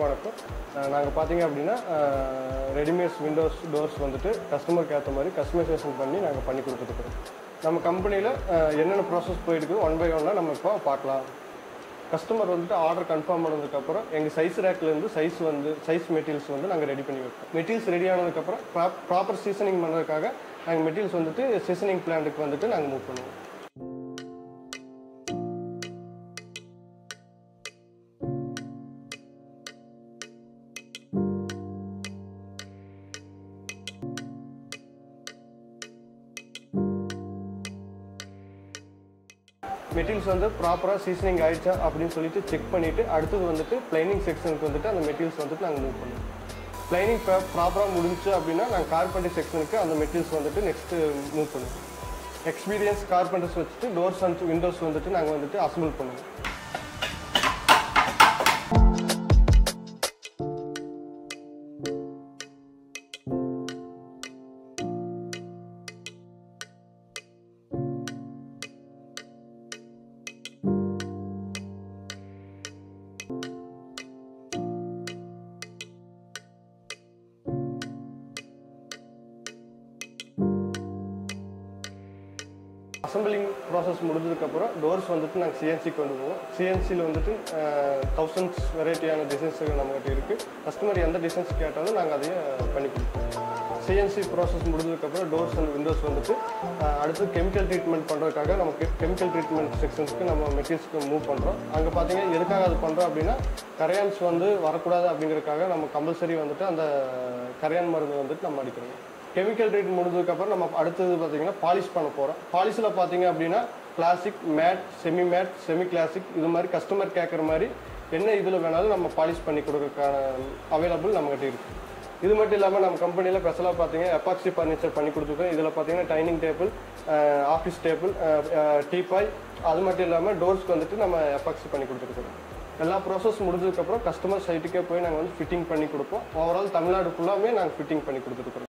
வணக்கம் நாங்கள் பார்த்தீங்க அப்படின்னா ரெடிமேட்ஸ் விண்டோஸ் டோர்ஸ் வந்துட்டு கஸ்டமருக்கு ஏற்ற மாதிரி கஸ்டமைசேஷன் பண்ணி நாங்கள் பண்ணி கொடுத்துருக்குறோம் நம்ம கம்பெனியில் என்னென்ன ப்ராசஸ் போயிருக்கு ஒன் பை ஒன்னாக நம்ம இப்போ பார்க்கலாம் கஸ்டமர் வந்துட்டு ஆர்டர் கன்ஃபார்ம் பண்ணதுக்கப்புறம் எங்கள் சைஸ் ரேக்லேருந்து சைஸ் வந்து சைஸ் மெட்டீரியல்ஸ் வந்து நாங்கள் ரெடி பண்ணி வைப்போம் மெட்டீரியல்ஸ் ரெடி ஆனதுக்கப்புறம் ப்ராப்பர் சீசனிங் பண்ணுறதுக்காக நாங்கள் மெட்டீரியல்ஸ் வந்துட்டு சீசனிங் பிளான்ட்டுக்கு வந்துட்டு நாங்கள் மூவ் பண்ணுவோம் மெட்டீரியல்ஸ் வந்து ப்ராப்பராக சீசனிங் ஆயிடுச்சா அப்படின்னு சொல்லிட்டு செக் பண்ணிவிட்டு அடுத்தது வந்துட்டு பிளைனிங் செக்ஷனுக்கு வந்துட்டு அந்த மெட்டீரியல்ஸ் வந்துட்டு நாங்கள் மூவ் பண்ணுவோம் பிளைனிங் ப்ராப்பராக முடிஞ்சு அப்படின்னா நாங்கள் கார்பெண்டர் செக்ஷனுக்கு அந்த மெட்டீரியல்ஸ் வந்துட்டு நெக்ஸ்ட்டு மூவ் பண்ணுவோம் எக்ஸ்பீரியன்ஸ் கார்பெண்டர்ஸ் வச்சுட்டு டோர்ஸ் அண்ட் விண்டோஸ் வந்துட்டு நாங்கள் வந்துட்டு அசம்பிள் பண்ணுவோம் அசம்பிளிங் ப்ராசஸ் முடிஞ்சதுக்கப்புறம் டோர்ஸ் வந்துட்டு நாங்கள் சிஎன்சிக்கு கொண்டு போவோம் சிஎன்சியில் வந்துட்டு தௌசண்ட்ஸ் வெரைட்டியான டிசைன்ஸ் நம்மகிட்ட இருக்குது கஸ்டமர் எந்த டிசைன்ஸ் கேட்டாலும் நாங்கள் அதையே பண்ணி கொடுப்போம் சிஎன்சி ப்ராசஸ் முடிஞ்சதுக்கப்புறம் டோர்ஸ் அண்ட் விண்டோஸ் வந்துட்டு அஹ், அடுத்து கெமிக்கல் ட்ரீட்மெண்ட் பண்ணுறதுக்காக நமக்கு கெமிக்கல் ட்ரீட்மெண்ட் செக்ஷன்ஸ்க்கு நம்ம மெட்டீரியல்ஸ்க்கு மூவ் பண்ணுறோம் அங்கே பார்த்தீங்கன்னா எதுக்காக அது பண்ணுறோம் அப்படின்னா கரையான்ஸ் வந்து வரக்கூடாது அப்படிங்கிறதுக்காக நம்ம கம்பல்சரி வந்துட்டு அந்த கரையான் மருந்து வந்துட்டு நம்ம அடிக்கிறோம் கெமிக்கல் ட்ரீட் முடிஞ்சதுக்கப்புறம் நம்ம அடுத்தது பார்த்தீங்கன்னா பாலிஷ் பண்ண போகிறோம் பாலிஷில் பார்த்தீங்க அப்படின்னா classic matte semi matte semi classic இது மாதிரி கஸ்டமர் கேட்குற மாதிரி என்ன இதில் வேணாலும் நம்ம பாலிஷ் பண்ணி கொடுக்கறதுக்கான அவைலபிள் நம்மகிட்ட இருக்குது இது மட்டும் இல்லாமல் நம்ம கம்பெனியில் ஸ்பெஷலாக பார்த்தீங்கன்னா எப்பாக்சி ஃபர்னிச்சர் பண்ணி கொடுத்துருக்கோம் இதில் பார்த்தீங்கன்னா dining table office table teapoy அது மட்டும் இல்லாமல் டோர்ஸ்க்கு வந்துட்டு நம்ம எப்பாக்சி பண்ணி கொடுத்துருக்கோம் எல்லா ப்ராசஸ் முடிஞ்சதுக்கப்புறம் கஸ்டமர் சைட்டுக்கே போய் நாங்கள் வந்து ஃபிட்டிங் பண்ணி கொடுப்போம் ஓவரால் தமிழ்நாடு ஃபுல்லாமே நாங்கள் ஃபிட்டிங் பண்ணி கொடுத்துருக்கோம்